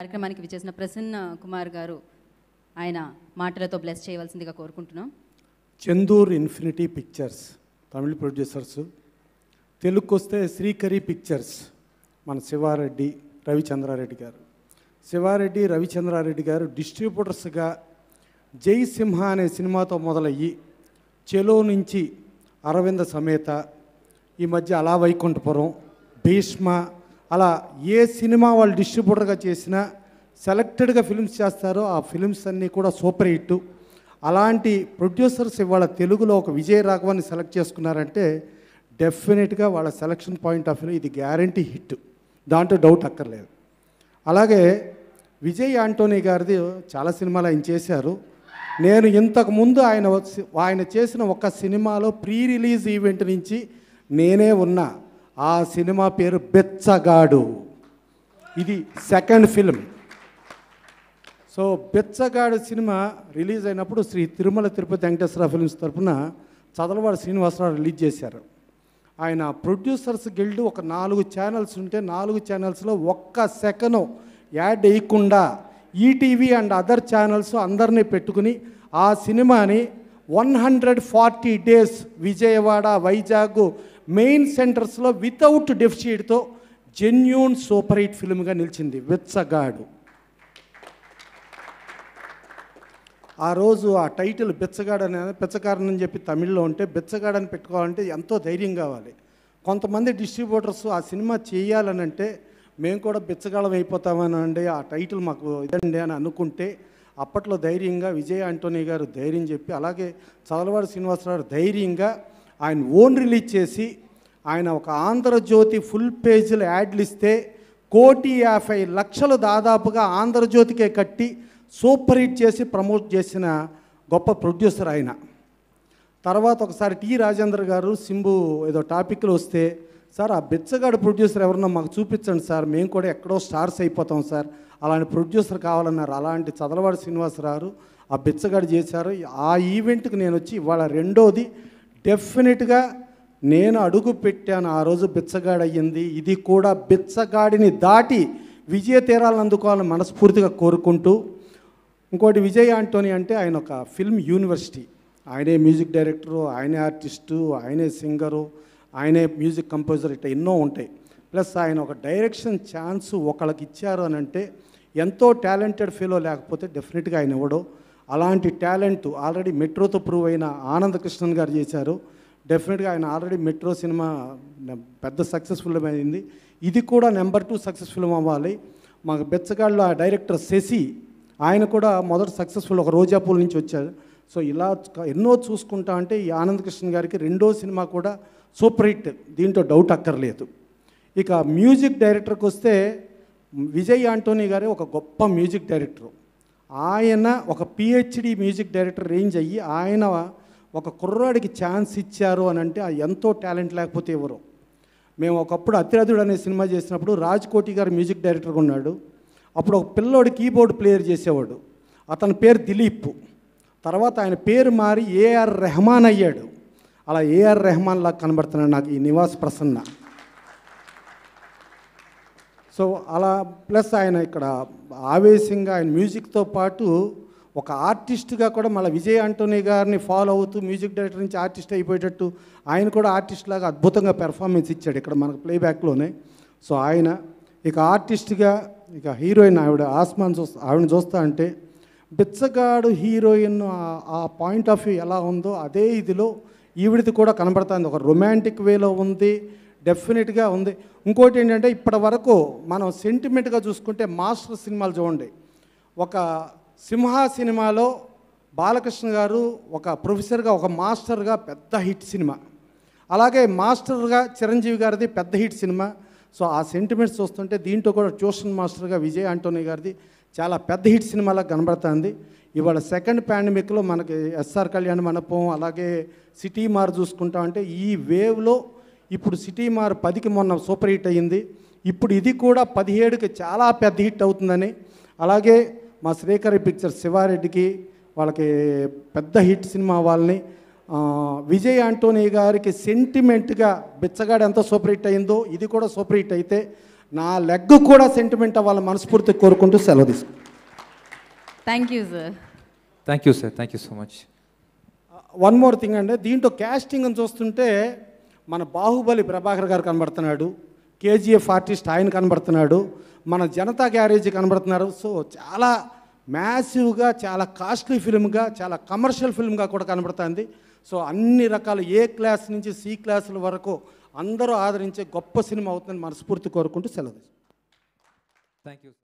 కార్యక్రమానికి విచ్చేసిన ప్రసన్న కుమార్ గారు ఆయన మాటలతో బ్లెస్ చేయవలసిందిగా కోరుకుంటున్నాం Chandur infinity pictures Tamil producers తెలుగుకి వస్తే శ్రీకరి పిక్చర్స్ మన శివారెడ్డి రవిచంద్రారెడ్డి గారు శివారెడ్డి రవిచంద్రారెడ్డి గారు డిస్ట్రిబ్యూటర్స్గా జై సింహ అనే సినిమాతో మొదలయ్యి చెలో నుంచి అరవింద సమేత ఈ మధ్య అలా వైకుంఠపురం భీష్మ అలా ఏ సినిమా వాళ్ళు డిస్ట్రిబ్యూటర్గా చేసినా సెలెక్టెడ్గా ఫిల్మ్స్ చేస్తారో ఆ ఫిల్మ్స్ అన్నీ కూడా సూపర్ హిట్ అలాంటి ప్రొడ్యూసర్స్ ఇవాళ తెలుగులో ఒక విజయ రాఘవాన్ని సెలెక్ట్ చేసుకున్నారంటే డెఫినెట్గా వాళ్ళ సెలక్షన్ పాయింట్ ఆఫ్ వ్యూ ఇది గ్యారంటీ హిట్ దాంట్లో డౌట్ అక్కర్లేదు అలాగే విజయ్ ఆంటోనీ గారిది చాలా సినిమాలు ఆయన చేశారు నేను ఇంతకు ముందు ఆయన వచ్చి- ఆయన చేసిన ఒక సినిమాలో ప్రీ రిలీజ్ ఈవెంట్ నుంచి నేనే ఉన్నా ఆ సినిమా పేరు బెచ్చగాడు ఇది second film so Bichagadu cinema release అయినప్పుడు శ్రీ తిరుమల తిరుపతి వెంకటేశ్వర ఫిల్మ్స్ తరపున చదలవాడ శ్రీనివాసరావు రిలీజ్ చేశారు ఆయన ప్రొడ్యూసర్స్ గిల్డ్ ఒక నాలుగు ఛానల్స్ ఉంటే నాలుగు ఛానల్స్లో ఒక్క సెకను యాడ్ వేయకుండా ఈటీవీ అండ్ అదర్ ఛానల్స్ అందరినీ పెట్టుకుని ఆ సినిమాని one hundred forty days Vijayawada Vizag main సెంటర్స్లో వితౌట్ డెఫిషిట్తో జెన్యూన్ సూపర్ హిట్ ఫిల్మ్గా నిలిచింది వెచ్చగాడు ఆ రోజు ఆ టైటిల్ బిచ్చగాడు అనే బిచ్చగాడని అని చెప్పి తమిళ్లో ఉంటే బిచ్చగాడని పెట్టుకోవాలంటే ఎంతో ధైర్యం కావాలి కొంతమంది డిస్ట్రిబ్యూటర్స్ ఆ సినిమా చేయాలని అంటే మేము కూడా బిచ్చగాళ్ళం అయిపోతామని అండి ఆ టైటిల్ మాకు ఇదండి అని అనుకుంటే అప్పట్లో ధైర్యంగా విజయ్ ఆంటోనీ గారు ధైర్యం చెప్పి అలాగే చదలవాడి శ్రీనివాసరావు ధైర్యంగా ఆయన ఓన్ రిలీజ్ చేసి ఆయన ఒక ఆంధ్రజ్యోతి ఫుల్ పేజీలు యాడ్లు ఇస్తే కోటి యాభై లక్షలు దాదాపుగా ఆంధ్రజ్యోతికే కట్టి సూపర్ హిట్ చేసి ప్రమోట్ చేసిన గొప్ప ప్రొడ్యూసర్ ఆయన తర్వాత ఒకసారి టి రాజేంద్ర గారు సింబు ఏదో టాపిక్లో వస్తే సార్ ఆ బిచ్చగాడు ప్రొడ్యూసర్ ఎవరన్నా మాకు చూపించండి సార్ మేము కూడా ఎక్కడో స్టార్స్ అయిపోతాం సార్ అలాంటి ప్రొడ్యూసర్ కావాలన్నారు అలాంటి చదలవాడి శ్రీనివాసరావు ఆ బిచ్చగాడు చేశారు ఆ ఈవెంట్కి నేను వచ్చి ఇవాళ రెండోది డెఫినెట్గా నేను అడుగు పెట్టాను ఆ రోజు బిచ్చగాడు అయ్యింది ఇది కూడా బిచ్చగాడిని దాటి విజయ తీరాలను అందుకోవాలని మనస్ఫూర్తిగా కోరుకుంటూ ఇంకోటి విజయ్ ఆంటోనీ అంటే ఆయన ఒక ఫిల్మ్ యూనివర్సిటీ ఆయనే మ్యూజిక్ డైరెక్టరు ఆయనే ఆర్టిస్టు ఆయనే సింగరు ఆయనే మ్యూజిక్ కంపోజర్ ఇట్లా ఎన్నో ఉంటాయి ప్లస్ ఆయన ఒక డైరెక్షన్ ఛాన్స్ ఒకళ్ళకి ఇచ్చారు అని అంటే ఎంతో టాలెంటెడ్ ఫీలో లేకపోతే డెఫినెట్గా ఆయన ఇవ్వడు అలాంటి టాలెంట్ ఆల్రెడీ మెట్రోతో ప్రూవ్ అయిన ఆనంద కృష్ణన్ గారు చేశారు డెఫినెట్గా ఆయన ఆల్రెడీ మెట్రో సినిమా న- పెద్ద సక్సెస్ఫుల్ అయింది ఇది కూడా నెంబర్ టూ సక్సెస్ఫుల్ అవ్వాలి మాకు బెచ్చగాళ్ళు ఆ డైరెక్టర్ శశి ఆయన కూడా మొదట సక్సెస్ఫుల్ ఒక రోజాపూల్ నుంచి వచ్చారు సో ఇలా క- ఎన్నో చూసుకుంటా అంటే ఈ ఆనంద్ కృష్ణ గారికి రెండో సినిమా కూడా సూపర్ హిట్ దీంట్లో డౌట్ అక్కర్లేదు ఇక మ్యూజిక్ డైరెక్టర్కి వస్తే విజయ్ ఆంటోనీ గారే ఒక గొప్ప మ్యూజిక్ డైరెక్టర్ ఆయన ఒక పిహెచ్డి మ్యూజిక్ డైరెక్టర్ రేంజ్ అయ్యి ఆయన ఒక కుర్రాడికి ఛాన్స్ ఇచ్చారు అని అంటే ఆ ఎంతో టాలెంట్ లేకపోతే ఎవరు మేము ఒకప్పుడు అతిరథుడు అనే సినిమా చేసినప్పుడు రాజ్ కోటి గారు మ్యూజిక్ డైరెక్టర్గా ఉన్నాడు అప్పుడు ఒక పిల్లోడు కీబోర్డ్ ప్లేయర్ చేసేవాడు అతని పేరు దిలీప్ తర్వాత ఆయన పేరు మారి ఏఆర్ రెహమాన్ అయ్యాడు అలా ఏఆర్ రెహమాన్ లాగా కనబడుతున్నాడు నాకు ఈ నివాస్ ప్రసన్న సో అలా ప్లస్ ఆయన ఇక్కడ ఆవేశంగా ఆయన మ్యూజిక్తో పాటు ఒక ఆర్టిస్ట్గా కూడా మళ్ళీ విజయ్ ఆంటోనీ గారిని ఫాలో అవుతూ మ్యూజిక్ డైరెక్టర్ నుంచి ఆర్టిస్ట్ అయిపోయేటట్టు ఆయన కూడా ఆర్టిస్ట్ లాగా అద్భుతంగా పెర్ఫార్మెన్స్ ఇచ్చాడు ఇక్కడ మనకు ప్లేబ్యాక్లోనే సో ఆయన ఇక ఆర్టిస్ట్గా ఇక హీరోయిన్ ఆవిడ ఆస్మాన్ చూస్తా ఆవిడని చూస్తా అంటే బిచ్చగాడు హీరోయిన్ ఆ- ఆ పాయింట్ ఆఫ్ వ్యూ ఎలా ఉందో అదే ఇదిలో ఈవిడిది కూడా కనబడుతుంది ఒక రొమాంటిక్ వేలో ఉంది డెఫినెట్గా ఉంది ఇంకోటి ఏంటంటే ఇప్పటి వరకు మనం సెంటిమెంట్గా చూసుకుంటే మాస్టర్ సినిమాలు చూడండి ఒక సింహ సినిమాలో బాలకృష్ణ గారు ఒక ప్రొఫెసర్గా ఒక మాస్టర్గా పెద్ద హిట్ సినిమా అలాగే మాస్టర్గా చిరంజీవి గారిది పెద్ద హిట్ సినిమా సో ఆ సెంటిమెంట్స్ చూస్తుంటే దీంట్లో కూడా ట్యూషన్ మాస్టర్గా విజయ్ ఆంటోనీ గారిది చాలా పెద్ద హిట్ సినిమాలా కనబడుతుంది ఇవాళ సెకండ్ పాండమిక్లో మనకి ఎస్ఆర్ కళ్యాణ్ మండపం అలాగే సిటీ మార్ చూసుకుంటా అంటే ఈ వేవ్లో ఇప్పుడు సిటీ మార్ పదికి మొన్న సూపర్ హిట్ అయ్యింది ఇప్పుడు ఇది కూడా పదిహేడుకి చాలా పెద్ద హిట్ అవుతుందని అలాగే మా శ్రీకరి పిక్చర్స్ శివారెడ్డికి వాళ్ళకి పెద్ద హిట్ సినిమా వాళ్ళని ఆ, విజయ్ ఆంటోనీ గారికి సెంటిమెంట్గా బిచ్చగాడు ఎంత సూపర్ హిట్ అయిందో ఇది కూడా సూపర్ హిట్ అయితే నా లెగ్ కూడా సెంటిమెంట్ అవ్వాలని మనస్ఫూర్తి కోరుకుంటూ సెలవు తీసుకుంటాను thank you sir thank you sir thank you so much one more thing అంటే దీంట్లో క్యాస్టింగ్ అని చూస్తుంటే మన బాహుబలి ప్రభాకర్ గారు కనబడుతున్నాడు కేజీఎఫ్ ఆర్టిస్ట్ ఆయన కనబడుతున్నాడు మన జనతా గ్యారేజ్ కనబడుతున్నారు సో చాలా మ్యాసివ్గా చాలా కాస్ట్లీ ఫిల్మ్గా చాలా కమర్షియల్ ఫిల్మ్గా కూడా కనబడుతుంది సో అన్ని రకాల ఏ క్లాస్ నుంచి సి క్లాసుల వరకు అందరూ ఆదరించే గొప్ప సినిమా అవుతుందని మనస్ఫూర్తి కోరుకుంటూ సెలవు తీసుకుంటాను. Thank you